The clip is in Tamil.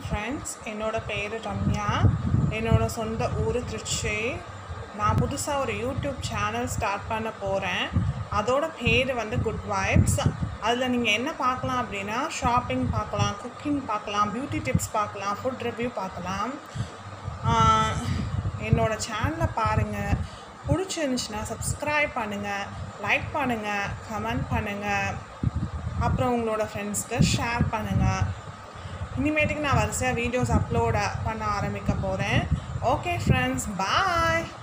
ஃப்ரெண்ட்ஸ் என்னோடய பேர் ரம்யா என்னோடய சொந்த ஊர் திருச்சி நான் புதுசாக ஒரு யூடியூப் சேனல் ஸ்டார்ட் பண்ண போகிறேன் அதோட பேர் வந்து குட் வைப்ஸ் அதில் நீங்கள் என்ன பார்க்கலாம் அப்படின்னா ஷாப்பிங் பார்க்கலாம் குக்கிங் பார்க்கலாம் பியூட்டி டிப்ஸ் பார்க்கலாம் ஃபுட் ரிவ்யூ பார்க்கலாம் ஆஹ், என்னோட சேனலை பாருங்கள் பிடிச்சிருந்துச்சுன்னா சப்ஸ்கிரைப் பண்ணுங்கள் லைக் பண்ணுங்கள் கமெண்ட் பண்ணுங்கள் அப்புறம் உங்களோட ஃப்ரெண்ட்ஸ்க்கு ஷேர் பண்ணுங்கள் இனிமேட்டுக்கு நான் வரிசையாக வீடியோஸ் அப்லோட பண்ண ஆரம்பிக்க போகிறேன் ஓகே ஃப்ரெண்ட்ஸ் பாய்